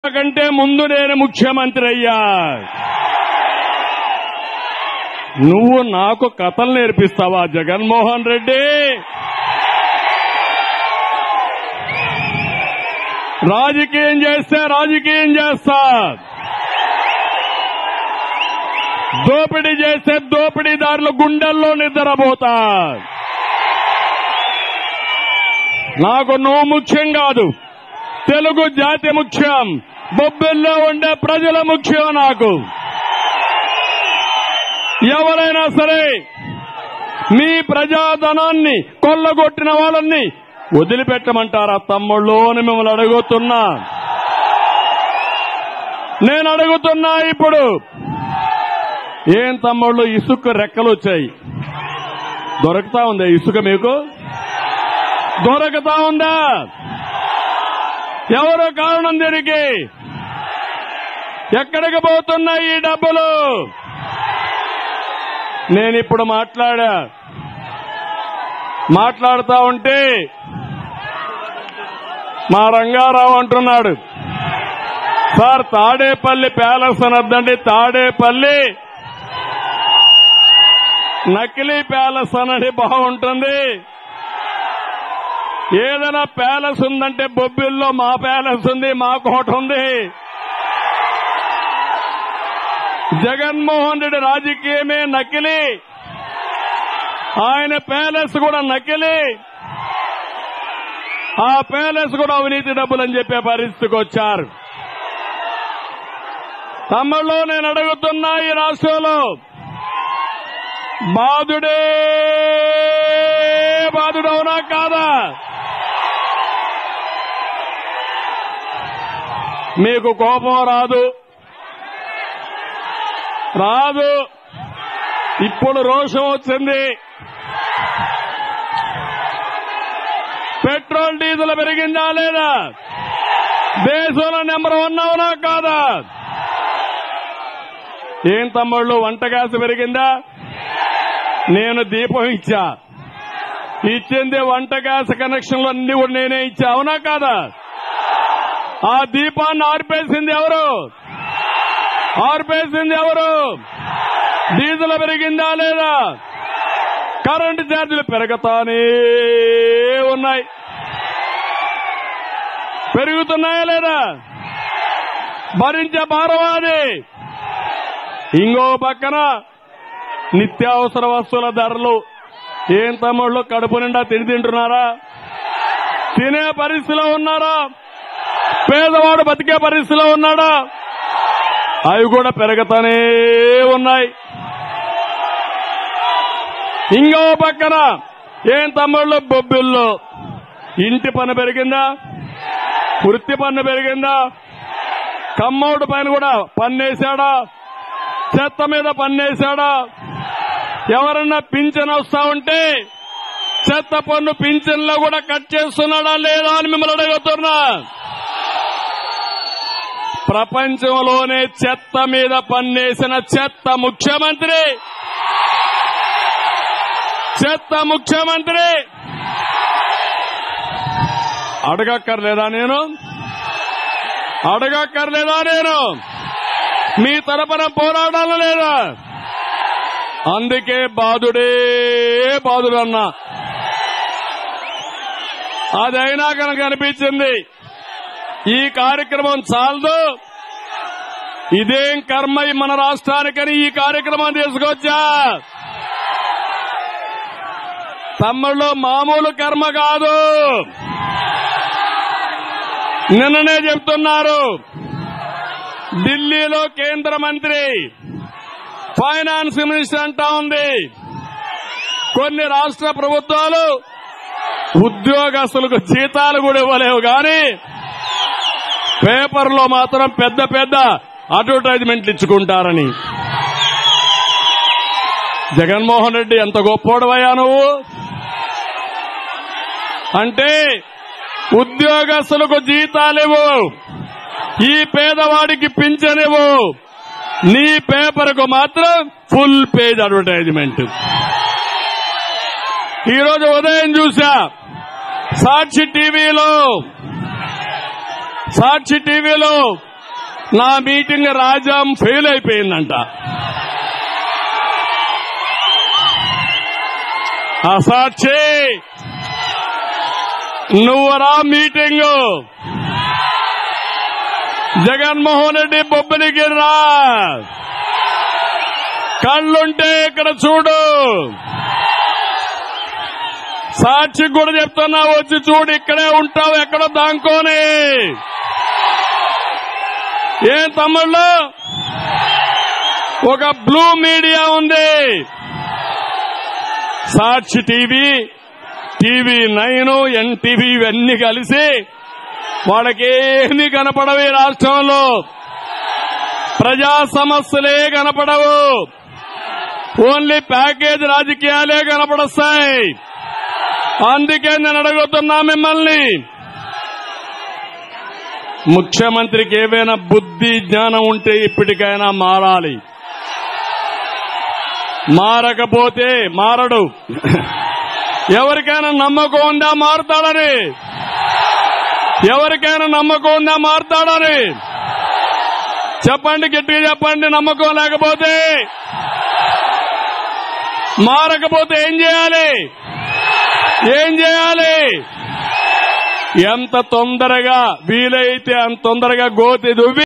కంటే ముందు నేను ముఖ్యమంత్రి అయ్యా నువ్వు నాకు కథలు నేర్పిస్తావా జగన్మోహన్ రెడ్డి రాజకీయం చేస్తే రాజకీయం చేస్తా దోపిడీ చేస్తే దోపిడీదారుల గుండెల్లో నిద్రపోతా నాకు నువ్వు ముఖ్యం కాదు తెలుగు జాతి ముఖ్యం బొబ్బిల్లో ఉండే ప్రజల ముఖ్యం నాకు ఎవరైనా సరే మీ ప్రజాధనాన్ని కొల్లగొట్టిన వాళ్ళని వదిలిపెట్టమంటారా తమ్ముళ్ళు అని మిమ్మల్ని అడుగుతున్నా నేను అడుగుతున్నా ఇప్పుడు ఏం తమ్ముళ్ళు ఇసుక రెక్కలు వచ్చాయి దొరుకుతా ఉందా ఇసుక మీకు దొరకతా ఉందా ఎవరు కారణం దీనికి ఎక్కడికి పోతున్నాయి ఈ డబ్బులు నేను ఇప్పుడు మాట్లాడా మాట్లాడుతా ఉంటే మా రంగారావు అంటున్నాడు సార్ తాడేపల్లి ప్యాలెస్ అనద్దండి తాడేపల్లి నకిలీ ప్యాలెస్ అనండి బాగుంటుంది ఏదైనా ప్యాలెస్ ఉందంటే బొబ్బిల్లో మా ప్యాలెస్ ఉంది మా కోట ఉంది జగన్మోహన్ రెడ్డి రాజకీయమే నకిలీ ఆయన ప్యాలెస్ కూడా నకిలీ ఆ ప్యాలెస్ కూడా అవినీతి డబ్బులని చెప్పే పరిస్థితికి వచ్చారు తమ్ముళ్ళు నేను అడుగుతున్నా ఈ రాష్ట్రంలో బాధుడే బాధుడవునా కాదా మీకు కోపం రాదు రాదు ఇప్పుడు రోషం వచ్చింది పెట్రోల్ డీజిల్ పెరిగిందా లేదా దేశంలో నెంబర్ వన్ అవునా కాదా ఏం తమ్ముళ్ళు వంట గ్యాస్ పెరిగిందా నేను దీపం ఇచ్చా ఇచ్చింది వంట గ్యాస్ కనెక్షన్లు అన్ని కూడా నేనే ఇచ్చా అవునా కాదా ఆ దీపాన్ని ఆర్పేసింది ఎవరు ఆర్పేసింది ఎవరు డీజిల్ పెరిగిందా లేదా కరెంటు ఛార్జీలు పెరుగుతానే ఉన్నాయి పెరుగుతున్నాయా లేదా భరించే భారవాది ఇంకో పక్కన నిత్యావసర వస్తువుల ధరలు ఏం తమ్ముళ్ళు కడుపు నిండా తిని తింటున్నారా తినే పరిస్థితిలో ఉన్నారా పేదవాడు బతికే పరిస్థితిలో ఉన్నాడా అవి కూడా పెరుగుతానే ఉన్నాయి ఇంకో పక్కన ఏం తమ్ముళ్ళు బొబ్బిల్లో ఇంటి పన్ను పెరిగిందా వృత్తి పన్ను పెరిగిందా కమ్మౌడు పైన కూడా పన్నేశాడా చెత్త మీద పన్నేశాడా ఎవరన్నా పింఛన్ వస్తా ఉంటే చెత్త పన్ను పింఛన్లో కూడా కట్ చేస్తున్నాడా లేదా అని మిమ్మల్ని అడుగుతున్నా ప్రపంచంలోనే చెత్త మీద పన్నేసిన చెత్త ముఖ్యమంత్రి చెత్త ముఖ్యమంత్రి అడగక్కర్లేదా నేను అడగక్కర్లేదా నేను మీ తరపున పోరాడాల లేదా అందుకే బాధుడే బాధుడన్నా అదైనా కనుక అనిపించింది ఈ కార్యక్రమం చాలదు ఇదేం కర్మ ఈ మన రాష్ట్రానికని ఈ కార్యక్రమం తీసుకొచ్చా తమ్ముళ్ళు మామూలు కర్మ కాదు నిన్ననే చెప్తున్నారు ఢిల్లీలో కేంద్ర మంత్రి ఫైనాన్స్ మినిస్టర్ అంటా ఉంది కొన్ని రాష్ట్ర ప్రభుత్వాలు ఉద్యోగస్తులకు జీతాలు కూడా ఇవ్వలేవు కానీ పేపర్లో మాత్రం పెద్ద పెద్ద అడ్వర్టైజ్మెంట్లు ఇచ్చుకుంటారని జగన్మోహన్ రెడ్డి ఎంత గొప్పోడవయ్యా నువ్వు అంటే ఉద్యోగస్తులకు జీతాలివ్వు ఈ పేదవాడికి పింఛనివ్వు నీ పేపర్కు మాత్రం ఫుల్ పేజ్ అడ్వర్టైజ్మెంట్ ఈరోజు ఉదయం చూసా సాక్షి టీవీలో సాక్షి టీవీలో నా మీటింగ్ రాజాం ఫెయిల్ అయిపోయిందంట అసాక్షి నువ్వు రా మీటింగు జగన్మోహన్ రెడ్డి బొబ్బలికి రా కళ్ళుంటే ఇక్కడ చూడు సాక్షి కూడా చెప్తున్నా వచ్చి చూడు ఇక్కడే ఉంటావు ఎక్కడో దాంకోని ఏం తమ్ముళ్ళు ఒక బ్లూ మీడియా ఉంది Sakshi TV TV nine NTV ఇవన్నీ కలిసి వాళ్ళకేమీ కనపడవు ఈ రాష్ట్రంలో ప్రజా సమస్యలే కనపడవు ఓన్లీ ప్యాకేజ్ రాజకీయాలే కనపడొస్తాయి అందుకే నేను అడుగుతున్నా మిమ్మల్ని ముఖ్యమంత్రికి ఏవైనా బుద్ధి జ్ఞానం ఉంటే ఇప్పటికైనా మారాలి మారకపోతే మారడు ఎవరికైనా నమ్మకం ఉందా మారుతాడని ఎవరికైనా నమ్మకం ఉందా మారుతాడని చెప్పండి గట్టిగా చెప్పండి నమ్మకం లేకపోతే మారకపోతే ఏం చేయాలి ఏం చేయాలి ఎంత తొందరగా వీలైతే అంత తొందరగా గోతి దువ్వి